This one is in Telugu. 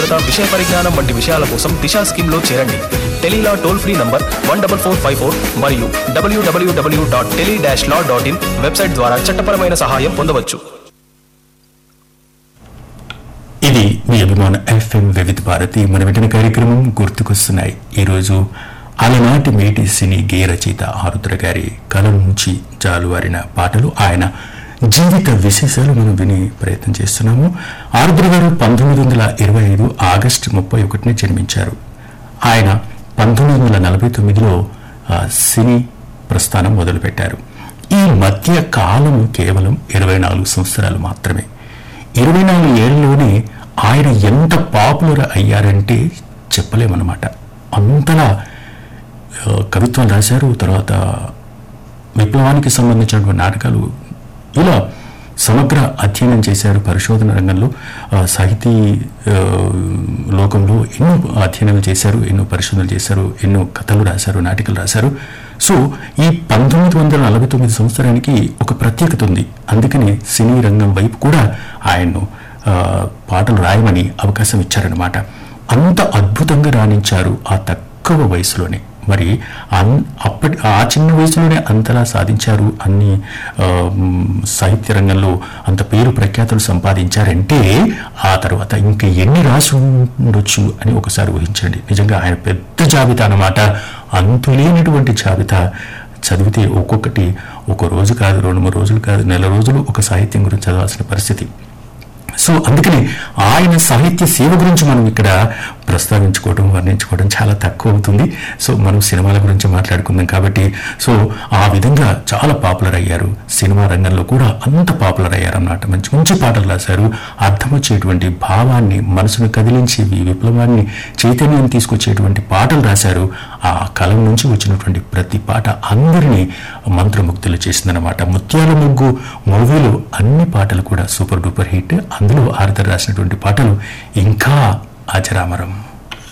భద్రత విషయ పరిజ్ఞానం వంటి విషయాల కోసం దిశా స్కీమ్ లో చేరండి tele law toll free number one double four five four మరియు డబ్ల్యూడబ్ల్యూడబ్ల్యూ dot tele dash law dot in website ద్వారా చట్టపరమైన సహాయం పొందవచ్చు ఇది మీ అభిమాన ఎఫ్ఎం వివిధ భారతి మన వెంటనే కార్యక్రమం గుర్తుకొస్తున్నాయి ఈరోజు అలనాటి మేటి సినీ గేయ రచయిత ఆరుద్ర గారి కలం నుంచి జాలువారిన పాటలు ఆయన జీవిత విశేషాలు మనం విని ప్రయత్నం చేస్తున్నాము ఆరుద్ర గారు పంతొమ్మిది వందల ఇరవై ఐదు ఆగస్టు ముప్పై ఒకటిని జన్మించారు ఆయన పంతొమ్మిది వందల నలభై తొమ్మిదిలో ఆ, సినీ ప్రస్థానం మొదలుపెట్టారు ఈ మధ్య కాలం కేవలం ఇరవై నాలుగు సంవత్సరాలు మాత్రమే ఇరవై నాలుగు ఏళ్ళలోనే ఆయన ఎంత పాపులర్ అయ్యారంటే చెప్పలేమన్నమాట అంతలా ఆ, కవిత్వం రాశారు తర్వాత విప్లవానికి సంబంధించినటువంటి నాటకాలు ఇలా సమగ్ర అధ్యయనం చేశారు పరిశోధన రంగంలో ఆ, సాహితీ ఆ, లోకంలో ఎన్నో అధ్యయనాలు చేశారు ఎన్నో పరిశోధనలు చేశారు ఎన్నో కథలు రాశారు నాటికలు రాశారు సో ఈ పంతొమ్మిది వందల నలభై తొమ్మిది సంవత్సరానికి ఒక ప్రత్యేకత ఉంది అందుకని సినీ రంగం వైపు కూడా ఆయన్ను ఆ, పాటలు రాయమని అవకాశం ఇచ్చారనమాట అంత అద్భుతంగా రాణించారు ఆ తక్కువ వయసులోనే మరి అన్- అప్పటి ఆ చిన్న వయసులోనే అంతలా సాధించారు అన్ని ఆ, మ్, సాహిత్య రంగంలో అంత పేరు ప్రఖ్యాతులు సంపాదించారంటే ఆ తర్వాత ఇంకా ఎన్ని రాసి ఉండొచ్చు అని ఒకసారి ఊహించండి నిజంగా ఆయన పెద్ద జాబితా అన్నమాట అంతులేనటువంటి జాబితా చదివితే ఒక్కొక్కటి ఒక రోజు కాదు రెండు మూడు రోజులు కాదు నెల రోజులు ఒక సాహిత్యం గురించి చదవాల్సిన పరిస్థితి సో అందుకని ఆయన సాహిత్య సేవ గురించి మనం ఇక్కడ ప్రస్తావించుకోవడం వర్ణించుకోవడం చాలా తక్కువ అవుతుంది సో మనం సినిమాల గురించి మాట్లాడుకుందాం కాబట్టి సో ఆ విధంగా చాలా పాపులర్ అయ్యారు సినిమా రంగంలో కూడా అంత పాపులర్ అయ్యారు అన్నమాట మంచి మంచి పాటలు రాశారు అర్థం వచ్చేటువంటి భావాన్ని మనసును కదిలించి ఈ విప్లవాన్ని చైతన్యం తీసుకొచ్చేటువంటి పాటలు రాశారు ఆ కలం నుంచి వచ్చినటువంటి ప్రతి పాట అందరినీ మంత్రముగ్ధులు చేసిందనమాట ముత్యాల ముగ్గు మూవీలో అన్ని పాటలు కూడా సూపర్ డూపర్ హిట్ అందులో ఆర్థర్ రాసినటువంటి పాటలు ఇంకా అజరామరం